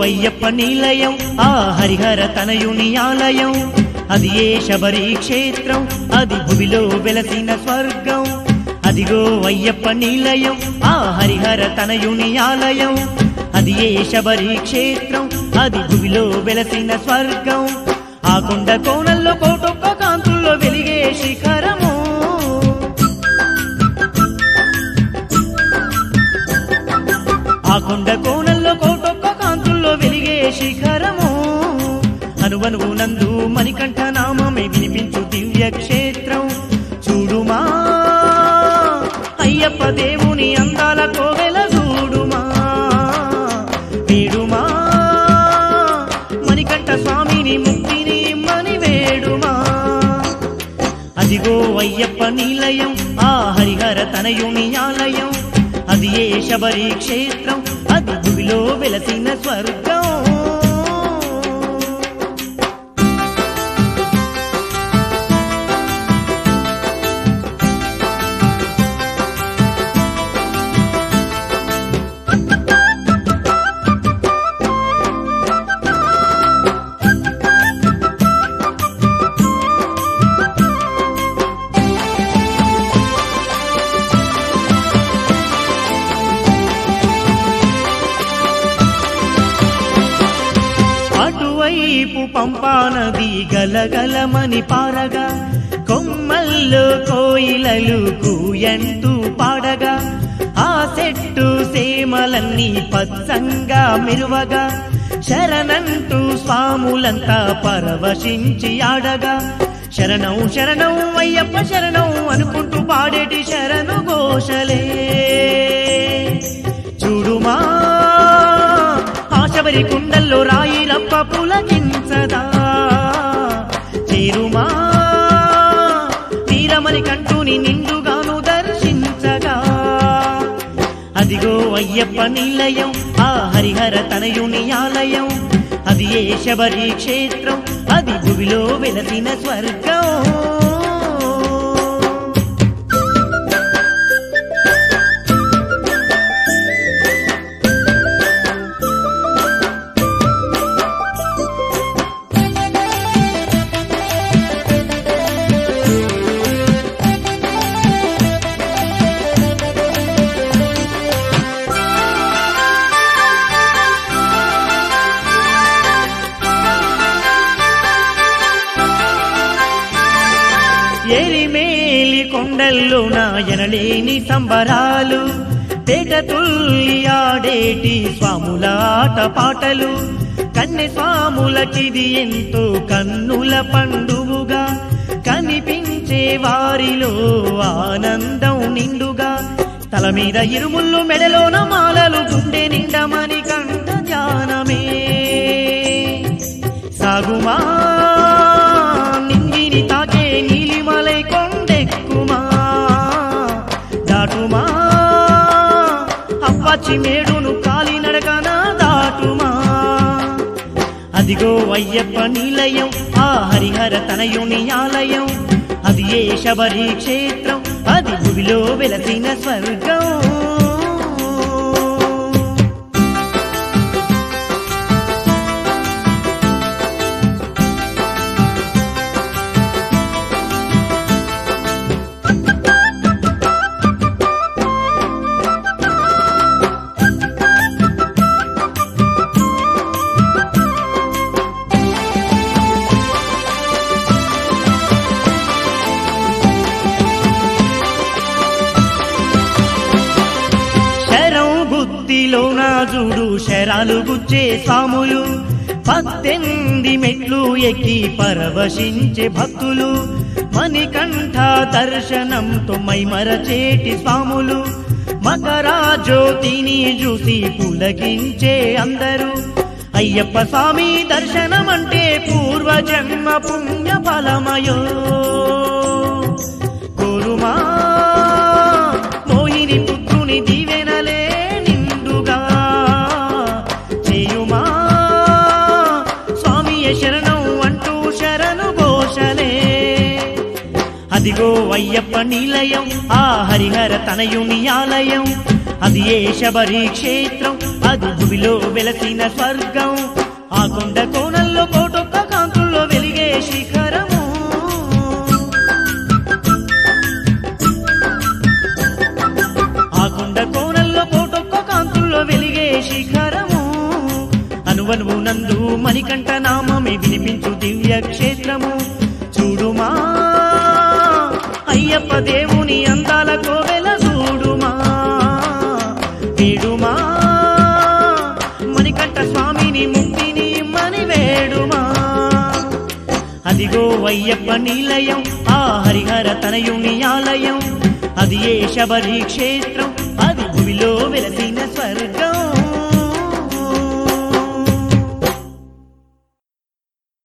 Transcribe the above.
అయ్యప్ప నిలయం ఆ హరిహర తనయుని ఆలయం అది ఏ శబరి క్షేత్రం అది భువిలో వెలసిన స్వర్గం అదిగో అయ్యప్ప నిలయం ఆ హరిహర తనయుని ఆలయం అది ఏ శబరి క్షేత్రం అది భువిలో వెలసిన స్వర్గం ఆ కొండ కోణంలో కోటొక్క కాంతుల్లో వెలిగే శిఖరము ఆ కొండ కోణంలో కోటొక్క కాంతుల్లో వెలిగే శిఖరము అనువనువు నందు మణికంఠ నామమే వినిపించు దివ్య క్షేత్రం చూడుమా అయ్యప్ప దేవుని అందాల కోవెల చూడుమా వేడుమా మణికంఠ స్వామిని ముక్తిని మని వేడుమా అదిగో అయ్యప్ప నిలయం ఆ హరిహర తనయుని ఆలయం అది ఏ శబరి క్షేత్రం అది భూమిలో వెలసిన స్వర్గం అటువైపు పంపానది గలగలమని పారగా కొమ్మల్లో కోయిలలు కూయంటూ పాడగా ఆ చెట్టు సేమలన్నీ పచ్చంగా మెరువగా శరణంటూ స్వాములంతా పరవశించి ఆడగా శరణం శరణం అయ్యప్ప శరణం అనుకుంటూ పాడేటి శరణు ఘోషలే చూడుమా ఆశబరి కుండల్లో రాయి రప్ప పులకించదా చేరుమా తీరమని కంటూని నిండుగాను దర్శించగా అదిగో అయ్యప్ప నిలయం ఆ హరిహర తనయుని ఆలయం అది ఏ శబరి క్షేత్రం అది భువిలో వెలసిన స్వర్గం ఎరిమేలి కొండల్లో నాయనలేని సంబరాలు తేట తుల్లి ఆడేటి స్వాముల ఆట పాటలు కన్నె స్వాములకిది ఎంతో కన్నుల పండువుగా కనిపించే వారిలో ఆనందం నిండుగా తల మీద ఇరుముళ్ళు మెడలోన మాలలు గుండె నిండమని కంట ధ్యానమే సాగుమా నింగిని తాకే నీలిమలై కొండెక్కుమా దాటుమా అవ్వచ్చి మేడును కాలినడకన దాటుమా అదిగో అయ్యప్ప నిలయం ఆ హరిహర తనయుని ఆలయం అది ఏ శబరి క్షేత్రం అది భూమిలో వెలసిన స్వర్గం శరం బుద్ధిలో నా చూడు శరాలు గుచ్చే సాములు పద్దెనిమిది మెట్లు ఎక్కి పరవశించే భక్తులు మణికంఠ దర్శనంతో మైమరచేటి స్వాములు మకరా జ్యోతిని చూసి పులకించే అందరూ అయ్యప్ప స్వామి దర్శనం అంటే పూర్వజన్మ పుణ్య ఫలమయో కోరుమా మోహిని పుత్రుని దీవెనలే నిండుగా చేయుమా స్వామియ శరణం అంటూ శరణు ఘోషలే అదిగో అయ్యప్ప నిలయం ఆ హరిహర తనయుని ఆలయం అది ఏ శబరి క్షేత్రం అది భూమిలో వెలసిన స్వర్గం ఆ కొండ కోణంలో కోటొక్క కాంతుల్లో వెలిగే శిఖరము ఆ కొండ కోణంలో కోటొక్క కాంతుల్లో వెలిగే శిఖరము అనువనువు నందు మణికంఠ నామమే వినిపించు దివ్య క్షేత్రము చూడుమా అయ్యప్ప దేవుని అందాల కోవెల చూడుమా వేడుమా మణికంఠ స్వామిని ముక్తిని మని వేడుమా అదిగో అయ్యప్ప నిలయం ఆ హరిహర తనయుని ఆలయం అది ఏ శబరి క్షేత్రం అది భూమిలో వెలసిన స్వర్గం